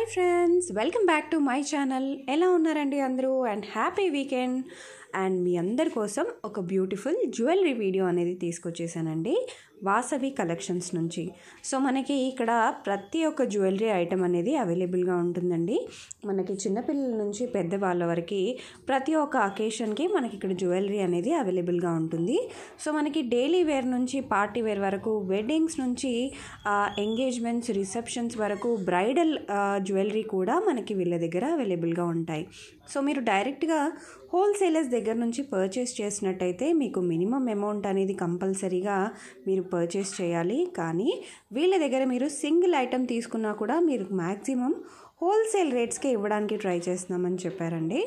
hi friends welcome back to my channel ఎలా ఉన్నారండి అందరూ అండ్ హ్యాపీ వీకెండ్ అండ్ మీ అందరి కోసం ఒక బ్యూటిఫుల్ జ్యువెలరీ వీడియో అనేది తీసుకొచ్చేసానండి వాసవి కలెక్షన్స్ నుంచి సో మనకి ఇక్కడ ప్రతి ఒక్క జ్యువెలరీ ఐటమ్ అనేది అవైలబుల్గా ఉంటుందండి మనకి చిన్నపిల్లల నుంచి పెద్దవాళ్ళ వరకు ప్రతి ఒక్క అకేషన్కి మనకి ఇక్కడ జ్యువెలరీ అనేది అవైలబుల్గా ఉంటుంది సో మనకి డైలీ వేర్ నుంచి పార్టీ వేర్ వరకు వెడ్డింగ్స్ నుంచి ఎంగేజ్మెంట్స్ రిసెప్షన్స్ వరకు బ్రైడల్ జ్యువెలరీ కూడా మనకి వీళ్ళ దగ్గర అవైలబుల్గా ఉంటాయి సో మీరు డైరెక్ట్గా హోల్సేలర్స్ దగ్గర నుంచి పర్చేస్ చేసినట్టయితే మీకు మినిమం అమౌంట్ అనేది కంపల్సరీగా మీరు పర్చేస్ చేయాలి కానీ వీళ్ళ దగ్గర మీరు సింగిల్ ఐటెం తీసుకున్నా కూడా మీరు మ్యాక్సిమం హోల్సేల్ రేట్స్కే ఇవ్వడానికి ట్రై చేస్తున్నామని చెప్పారండి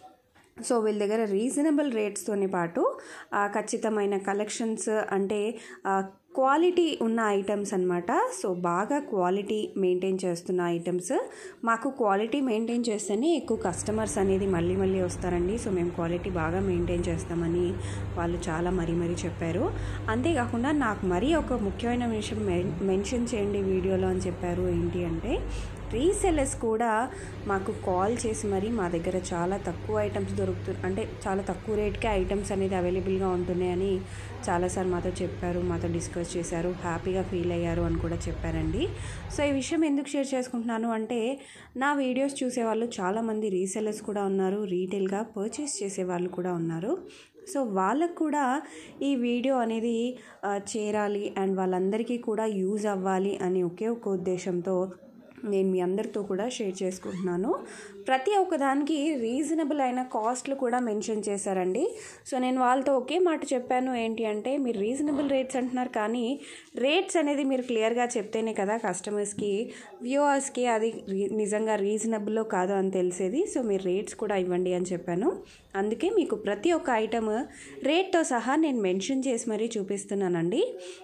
సో వీళ్ళ దగ్గర రీజనబుల్ రేట్స్తోని పాటు ఆ, ఖచ్చితమైన కలెక్షన్స్ అంటే ఆ, క్వాలిటీ ఉన్న ఐటమ్స్ అనమాట సో బాగా క్వాలిటీ మెయింటైన్ చేస్తున్న ఐటమ్స్ మాకు క్వాలిటీ మెయింటైన్ చేస్తేనే ఎక్కువ కస్టమర్స్ అనేది మళ్ళీ మళ్ళీ వస్తారండి సో మేము క్వాలిటీ బాగా మెయింటైన్ చేస్తామని వాళ్ళు చాలా మరీ మరీ చెప్పారు అంతేకాకుండా నాకు మరీ ఒక ముఖ్యమైన విషయం మెన్ మెన్షన్ చేయండి వీడియోలో అని చెప్పారు ఏంటి అంటే రీసెలర్స్ కూడా మాకు కాల్ చేసి మరి మా దగ్గర చాలా తక్కువ ఐటమ్స్ దొరుకుతు అంటే చాలా తక్కువ రేట్కే ఐటమ్స్ అనేది అవైలబుల్గా ఉంటున్నాయని చాలాసార్లు మాతో చెప్పారు మాతో డిస్కస్ చేశారు హ్యాపీగా ఫీల్ అయ్యారు అని కూడా చెప్పారండి సో ఈ విషయం ఎందుకు షేర్ చేసుకుంటున్నాను అంటే నా వీడియోస్ చూసేవాళ్ళు చాలామంది రీసెలర్స్ కూడా ఉన్నారు రీటైల్గా పర్చేస్ చేసేవాళ్ళు కూడా ఉన్నారు సో వాళ్ళకు కూడా ఈ వీడియో అనేది ఆ, చేరాలి అండ్ వాళ్ళందరికీ కూడా యూజ్ అవ్వాలి అని ఒకే ఒక ఉద్దేశంతో నేను మీ అందరితో కూడా షేర్ చేసుకుంటున్నాను ప్రతి ఒక్కదానికి రీజనబుల్ అయిన కాస్ట్లు కూడా మెన్షన్ చేశారండి సో నేను వాళ్ళతో ఒకే మాట చెప్పాను ఏంటి అంటే మీరు రీజనబుల్ రేట్స్ అంటున్నారు కానీ రేట్స్ అనేది మీరు క్లియర్గా చెప్తేనే కదా కస్టమర్స్కి వ్యూవర్స్కి అది రీ- నిజంగా రీజనబుల్లో కాదో అని తెలిసేది సో మీరు రేట్స్ కూడా ఇవ్వండి అని చెప్పాను అందుకే మీకు ప్రతి ఒక్క ఐటమ్ రేట్తో సహా నేను మెన్షన్ చేసి మరీ చూపిస్తున్నానండి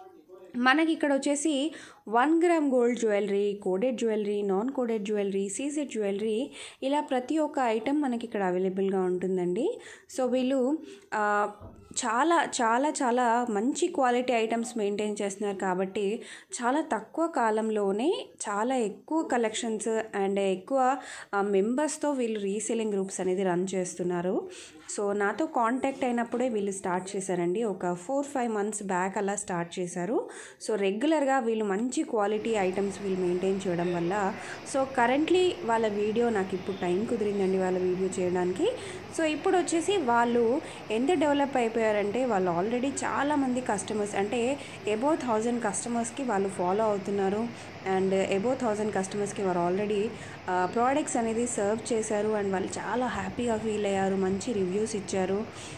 మనకి ఇక్కడ వచ్చేసి one gram gold jewellery coded jewellery non coded jewellery CZ jewellery ఇలా ప్రతి ఒక్క ఐటెం మనకి ఇక్కడ అవైలబుల్గా ఉంటుందండి సో వీళ్ళు ఆ, చాలా చాలా చాలా మంచి క్వాలిటీ ఐటమ్స్ మెయింటైన్ చేస్తున్నారు కాబట్టి చాలా తక్కువ కాలంలోనే చాలా ఎక్కువ కలెక్షన్స్ అండ్ ఎక్కువ మెంబర్స్తో వీళ్ళు రీసేలింగ్ గ్రూప్స్ అనేది రన్ చేస్తున్నారు సో నాతో కాంటాక్ట్ అయినప్పుడే వీళ్ళు స్టార్ట్ చేశారండి ఒక ఫోర్ ఫైవ్ మంత్స్ బ్యాక్ అలా స్టార్ట్ చేశారు సో రెగ్యులర్గా వీళ్ళు మంచి క్వాలిటీ ఐటమ్స్ వీళ్ళు మెయింటైన్ చేయడం వల్ల సో కరెంట్లీ వాళ్ళ వీడియో నాకు ఇప్పుడు టైం కుదిరిందండి వాళ్ళ వీడియో చేయడానికి సో ఇప్పుడు వచ్చేసి వాళ్ళు ఎంత డెవలప్ అయిపోయారంటే వాళ్ళు ఆల్రెడీ చాలామంది కస్టమర్స్ అంటే ఎబో థౌజండ్ కస్టమర్స్కి వాళ్ళు ఫాలో అవుతున్నారు అండ్ ఎబో థౌజండ్ కస్టమర్స్కి వారు ఆల్రెడీ ప్రోడక్ట్స్ అనేది సర్వ్ చేశారు అండ్ వాళ్ళు చాలా హ్యాపీగా ఫీల్ అయ్యారు మంచి రివ్యూస్ ఇచ్చారు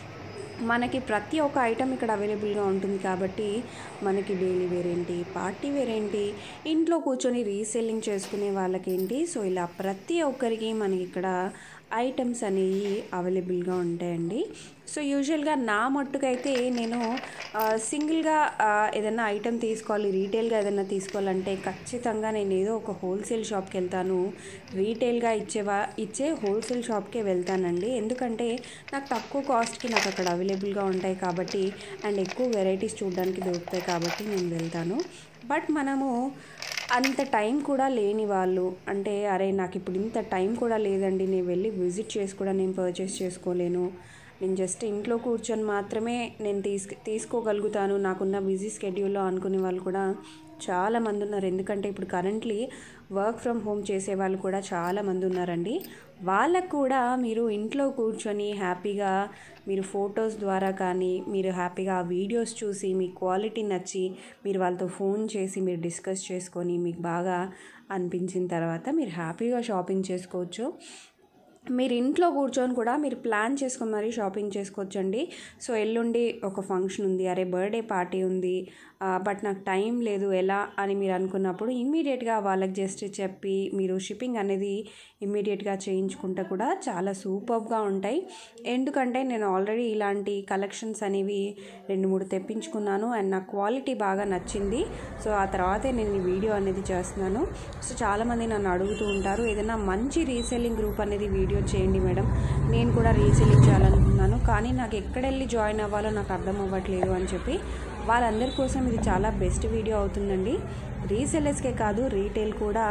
మనకి ప్రతి ఒక్క ఐటెం ఇక్కడ అవైలబుల్గా ఉంటుంది కాబట్టి మనకి డైలీ వేర్ ఏంటి పార్టీ వేర్ ఏంటి ఇంట్లో కూర్చొని రీసేలింగ్ చేసుకునే వాళ్ళకేంటి సో ఇలా ప్రతి ఒక్కరికి మనకి ఇక్కడ ఐటమ్స్ అనేవి అవైలబుల్గా ఉంటాయండి సో యూజువల్గా నా మట్టుకైతే నేను ఆ, సింగిల్గా ఆ, ఏదైనా ఐటెం తీసుకోవాలి రీటైల్గా ఏదైనా తీసుకోవాలంటే ఖచ్చితంగా నేను ఏదో ఒక హోల్సేల్ షాప్కి వెళ్తాను రీటైల్గా ఇచ్చేవా ఇచ్చే హోల్సేల్ షాప్కే వెళ్తానండి ఎందుకంటే నాకు తక్కువ కాస్ట్కి నాకు అక్కడ అవైలబుల్గా ఉంటాయి కాబట్టి అండ్ ఎక్కువ వెరైటీస్ చూడడానికి దొరుకుతాయి కాబట్టి నేను వెళ్తాను బట్ మనము అంత టైం కూడా లేని వాళ్ళు అంటే అరే నాకు ఇప్పుడు ఇంత టైం కూడా లేదండి నేను వెళ్ళి విజిట్ చేసి కూడా నేను పర్చేస్ చేసుకోలేను నేను జస్ట్ ఇంట్లో కూర్చొని మాత్రమే నేను తీసుకు తీసుకోగలుగుతాను నాకున్న బిజీ స్కెడ్యూల్లో అనుకునే వాళ్ళు కూడా చాలా మంది ఉన్నారు ఎందుకంటే ఇప్పుడు కరెంట్లీ వర్క్ ఫ్రమ్ హోమ్ చేసే వాళ్ళు కూడా చాలా మంది ఉన్నారండి వాళ్ళకు కూడా మీరు ఇంట్లో కూర్చొని హ్యాపీగా మీరు ఫొటోస్ ద్వారా కానీ మీరు హ్యాపీగా ఆ వీడియోస్ చూసి మీ క్వాలిటీ నచ్చి మీరు వాళ్ళతో ఫోన్ చేసి మీరు డిస్కస్ చేసుకొని మీకు బాగా అనిపించిన తర్వాత మీరు హ్యాపీగా షాపింగ్ చేసుకోవచ్చు మీరు ఇంట్లో కూర్చొని కూడా మీరు ప్లాన్ చేసుకొని మరీ షాపింగ్ చేసుకోవచ్చండి సో ఎల్లుండి ఒక ఫంక్షన్ ఉంది అరే బర్త్డే పార్టీ ఉంది ఆ, బట్ నాకు టైం లేదు ఎలా అని మీరు అనుకున్నప్పుడు ఇమ్మీడియట్గా వాళ్ళకి జస్ట్ చెప్పి మీరు షిప్పింగ్ అనేది ఇమ్మీడియట్గా చేయించుకుంటే కూడా చాలా సూపర్గా ఉంటాయి ఎందుకంటే నేను ఆల్రెడీ ఇలాంటి కలెక్షన్స్ అనేవి రెండు మూడు తెప్పించుకున్నాను అండ్ నా క్వాలిటీ బాగా నచ్చింది సో ఆ తర్వాతే నేను ఈ వీడియో అనేది చేస్తున్నాను సో చాలామంది నన్ను అడుగుతూ ఉంటారు ఏదైనా మంచి రీసెల్లింగ్ గ్రూప్ అనేది వీడియో చేయండి మేడం నేను కూడా రీసెల్లింగ్ చేయాలనుకున్నాను కానీ నాకు ఎక్కడెళ్ళి జాయిన్ అవ్వాలో నాకు అర్థం అవ్వట్లేదు అని చెప్పి వాళ్ళందరి కోసం ఇది చాలా బెస్ట్ వీడియో అవుతుందండి రీసెలర్స్కే కాదు రీటైల్ కూడా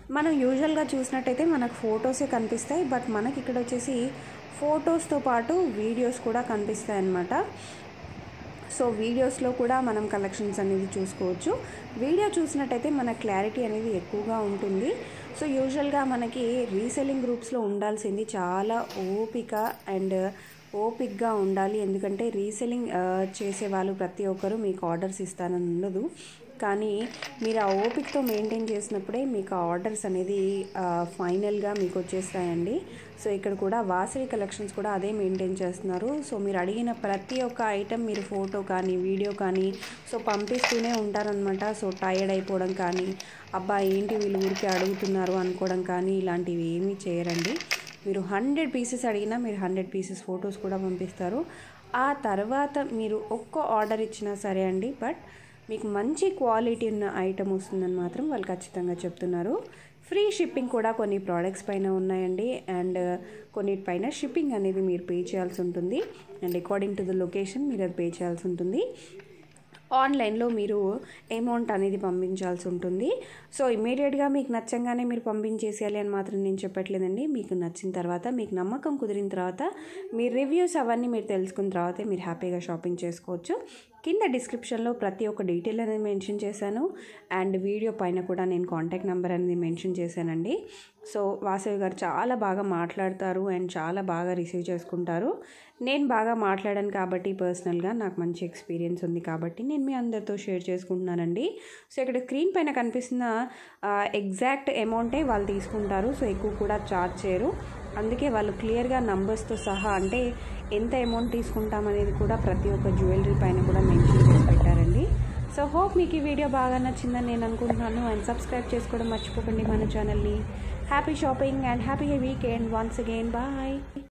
మనం యూజువల్గా చూసినట్టయితే మనకు ఫొటోసే కనిపిస్తాయి బట్ మనకి ఇక్కడ వచ్చేసి ఫొటోస్తో పాటు వీడియోస్ కూడా కనిపిస్తాయి అన్నమాట సో వీడియోస్లో కూడా మనం కలెక్షన్స్ అనేది చూసుకోవచ్చు వీడియో చూసినట్టయితే మన క్లారిటీ అనేది ఎక్కువగా ఉంటుంది సో యూజువల్గా మనకి రీసెల్లింగ్ గ్రూప్స్లో ఉండాల్సింది చాలా ఓపిక అండ్ ఓపిక్గా ఉండాలి ఎందుకంటే రీసెల్లింగ్ చేసే వాళ్ళు ప్రతి ఒక్కరు మీకు ఆర్డర్స్ ఇస్తానని ఉండదు కానీ మీరు ఆ ఓపికతో మెయింటైన్ చేసినప్పుడే మీకు ఆ ఆర్డర్స్ అనేది ఫైనల్గా మీకు వచ్చేస్తాయండి సో ఇక్కడ కూడా వాసవి కలెక్షన్స్ కూడా అదే మెయింటైన్ చేస్తున్నారు సో మీరు అడిగిన ప్రతి ఒక్క ఐటెం మీరు ఫోటో కానీ వీడియో కానీ సో పంపిస్తూనే ఉంటారనమాట సో టైర్డ్ అయిపోవడం కానీ అబ్బా ఏంటి వీళ్ళు ఊరికే అడుగుతున్నారు అనుకోవడం కానీ ఇలాంటివి ఏమీ చేయరండి మీరు హండ్రెడ్ పీసెస్ అడిగినా మీరు హండ్రెడ్ పీసెస్ ఫొటోస్ కూడా పంపిస్తారు ఆ తర్వాత మీరు ఒక్క ఆర్డర్ ఇచ్చినా సరే అండి బట్ మీకు మంచి క్వాలిటీ ఉన్న ఐటమ్ వస్తుందని మాత్రం వాళ్ళు ఖచ్చితంగా చెప్తున్నారు ఫ్రీ షిప్పింగ్ కూడా కొన్ని ప్రోడక్ట్స్ పైన ఉన్నాయండి అండ్ కొన్నిటిపైన షిప్పింగ్ అనేది మీరు పే చేయాల్సి ఉంటుంది and according to the location మీరు అది పే చేయాల్సి ఉంటుంది ఆన్లైన్లో మీరు అమౌంట్ అనేది పంపించాల్సి ఉంటుంది సో ఇమీడియట్గా మీకు నచ్చంగానే మీరు పంపించేసేయాలి అని మాత్రం నేను చెప్పట్లేదండి మీకు నచ్చిన తర్వాత మీకు నమ్మకం కుదిరిన తర్వాత మీ రివ్యూస్ అవన్నీ మీరు తెలుసుకున్న తర్వాతే మీరు హ్యాపీగా షాపింగ్ చేసుకోవచ్చు కింద డిస్క్రిప్షన్లో ప్రతి ఒక్క డీటెయిల్ అనేది మెన్షన్ చేశాను అండ్ వీడియో పైన కూడా నేను కాంటాక్ట్ నెంబర్ అనేది మెన్షన్ చేశానండి సో వాసవి గారు చాలా బాగా మాట్లాడతారు అండ్ చాలా బాగా రిసీవ్ చేసుకుంటారు నేను బాగా మాట్లాడాను కాబట్టి పర్సనల్గా నాకు మంచి ఎక్స్పీరియన్స్ ఉంది కాబట్టి నేను మీ అందరితో షేర్ చేసుకుంటున్నానండి సో ఇక్కడ స్క్రీన్ పైన కనిపిస్తున్న ఎగ్జాక్ట్ అమౌంటే వాళ్ళు తీసుకుంటారు సో ఎక్కువ కూడా ఛార్జ్ చేయరు అందుకే వాళ్ళు క్లియర్గా నంబర్స్తో సహా అంటే ఎంత అమౌంట్ తీసుకుంటామనేది కూడా ప్రతి ఒక్క జ్యువెలరీ పైన కూడా మెన్షన్ చేసి పెట్టారండి సో హోప్ మీకు ఈ వీడియో బాగా నచ్చిందని నేను అనుకుంటున్నాను అండ్ సబ్స్క్రైబ్ చేసుకోవడం మర్చిపోకండి మన ఛానల్ని happy shopping and happy weekend once again bye